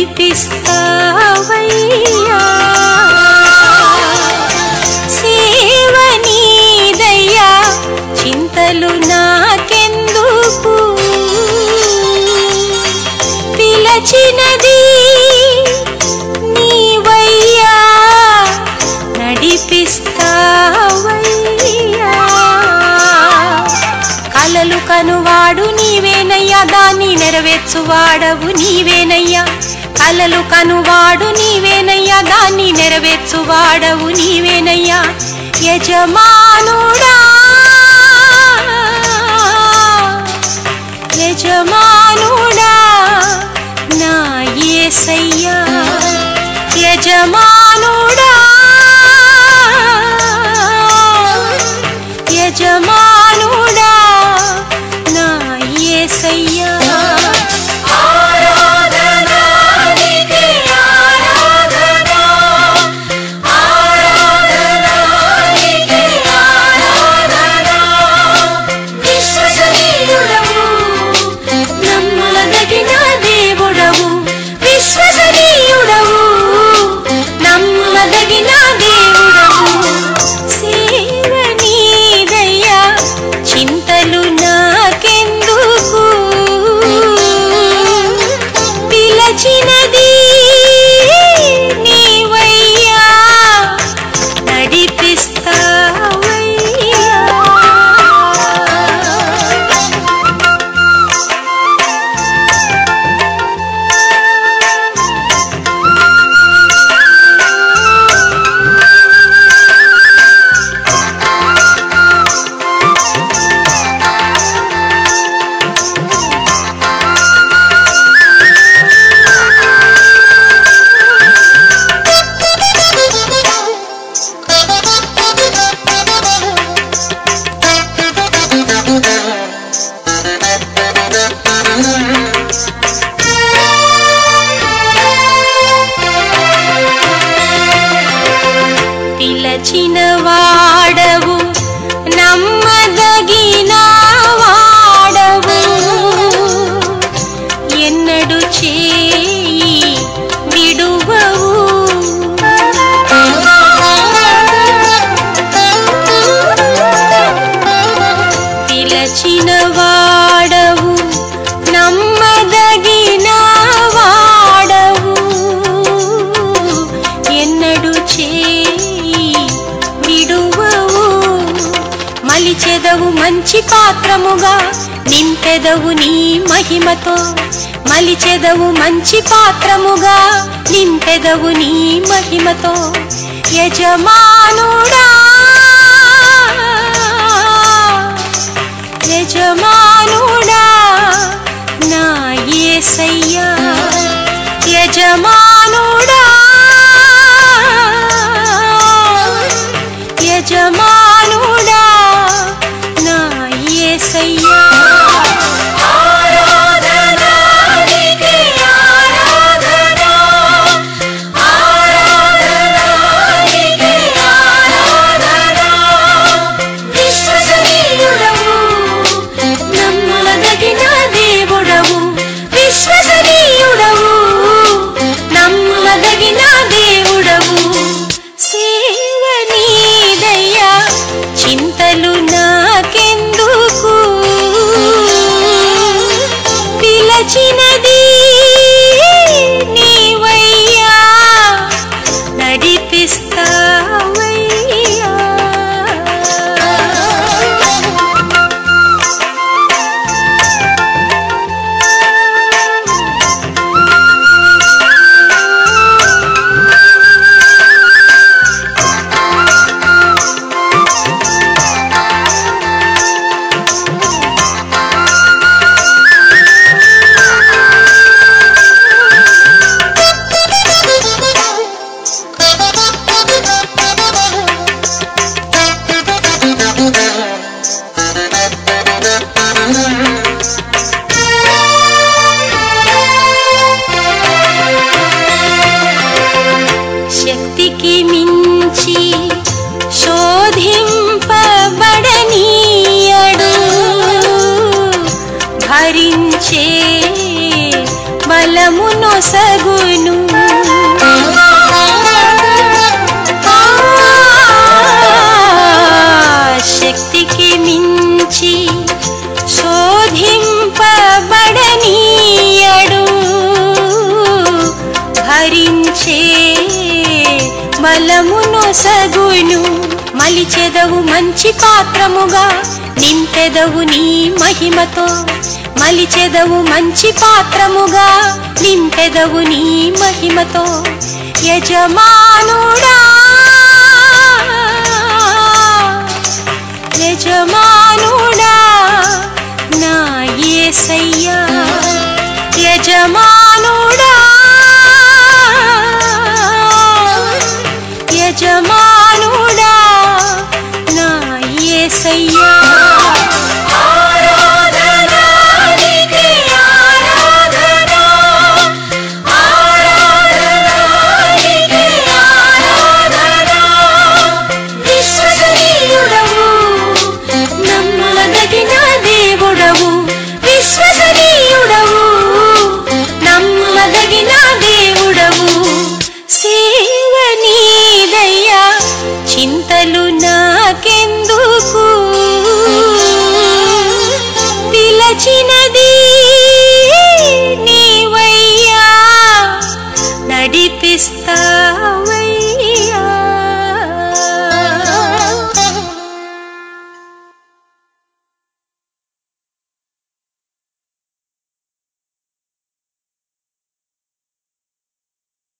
నడిపిస్తావయ్యా సేవ నీదయ్యా చింతలు నాకెందుకు పిలచినది నీవయ్యా నడిపిస్తావయ్యా కలలు కనువాడు నీవేనయ్యా దాన్ని నెరవేర్చువాడవు నీవేనయ్యా కలలు కనువాడు నీవేనయ్యా దాన్ని నెరవేర్చువాడవు నీవేనయ్యా యజమానుడా యజమానుడా నా యేసయ్యా యజమానుడా యజమానుడా నా యేసయ్యా ఆరాధనా నీకే ఆరాధనా ఆరాధనా నీకే ఆరాధనా విశ్వసనీయుడవు నమ్మదగిన దేవుడవు విశ్వసనీయుడవు నమ్మదగిన దేవుడవు సేవ నీదయ్యా చింతలు నాకెందుకు పిలచినది నీవయ్యా నడిపిస్తావయ్యా పిలచిన వాడవు నమ్మదగిన వాడవు ఎన్నడు చేయి విడువవు పిలచిన వాడవు నమ్మదగిన వాడవు ఎన్నడు చేయి విడువవు మలిచెదవు మంచి పాత్రముగా నింపెదవు నీ మహిమతో మలిచెదవు మంచి పాత్రముగా నింపెదవు నీ మహిమతో యజమానుడా యజమానుడా నా యేసయ్యా యజమానుడా యజమానుడా నా యేసయ్యా ఆరాధనా నీకే ఆరాధనా ఆరాధనా నీకే ఆరాధనా విశ్వసనీయుడవు నమ్మదగిన దేవుడవు విశ్వసనీయ బలమును సగును శక్తికి మించి శోధింపబడనీయడు భరించే బలమును సగును మలిచెదవు మంచి పాత్రముగా నింపెదవు నీ మహిమతో మలిచెదవు మంచి పాత్రముగా నింపెదవు నీ మహిమతో యజమానుడా యజమానుడా నా యేసయ్యా యజమానుడా